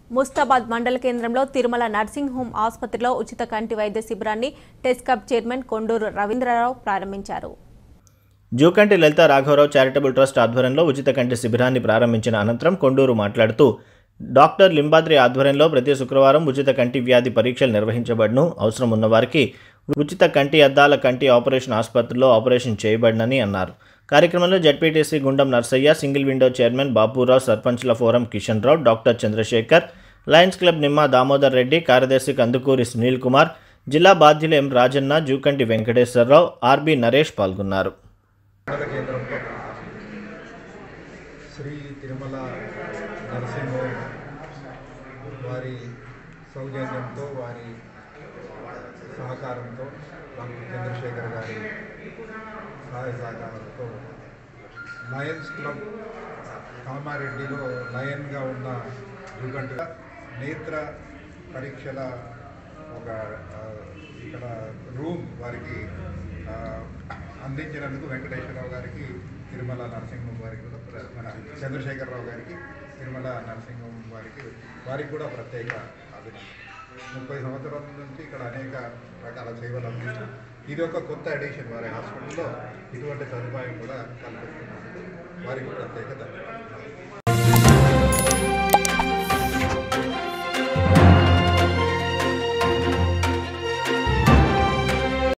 ముస్తాబాద్ మండల కేంద్రంలో Tirumala nursing home ఆసుపత్రిలో ఉచిత కంటి వైద్య శిబిరాన్ని టెస్కప్ చైర్మన్ కొండూరు రవీంద్రరావు ప్రారంభించారు జూకంటి లలిత రాఘవరావు చారిటబుల్ ట్రస్ట్ ఆధ్వర్యంలో ఉచిత కంటి శిబిరాన్ని ప్రారంభించిన అనంతరం కొండూరు మాట్లాడుతూ డాక్టర్ లింబాద్రి ఆధ్వర్యంలో ప్రతి శుక్రవారం ఉచిత కంటి వ్యాధి పరీక్షలు నిర్వహించబడును అవసరం ఉన్నవారికి ఉచిత కంటి అద్దాల కంటి ఆపరేషన్ ఆసుపత్రిలో ఆపరేషన్ చేయబడినని అన్నారు కార్యక్రమంలో ZPTC Gundam Narsaiah single window chairman Bapurao సర్పంచ్ల forum Kishan Rao doctor Chandrashekar Lions club Nimma Damodar Reddy కార్యదర్శి కందుకూరి సునీల్ కుమార్ జిల్లా బాధ్యులు ఎం రాజన్న జూకంటి వెంకటేశ్వరరావు ఆర్బి నరేష్ పాల్గొన్నారు మండల కేంద్రంలో శ్రీ తిరుమల నరసింహ వారి సౌజన్యంతో వారి సహకారంతో డాక్టర్ చంద్రశేఖర్ గారి సహాయ సహకారంతో లయన్స్ క్లబ్ కామారెడ్డిలో లయన్గా ఉన్న జుగంట నేత్ర పరీక్షల ఒక ఆ, ఇక్కడ రూమ్ వారికి ఆ, అందించినందుకు వెంకటేశ్వరరావు గారికి తిరుమల నరసింహం వారికి కూడా ప్ర- మన చంద్రశేఖరరావు గారికి తిరుమల నరసింహం వారికి వారికి కూడా ప్రత్యేక అభినందన ముప్పై సంవత్సరాల నుంచి ఇక్కడ అనేక రకాల సేవలు అందిస్తున్నాం ఇది ఒక కొత్త ఎడిషన్ వారి హాస్పిటల్లో ఇటువంటి సదుపాయం కూడా కల్పిస్తున్నందుకు వారికి ప్రత్యేక ధన్యవాదాలు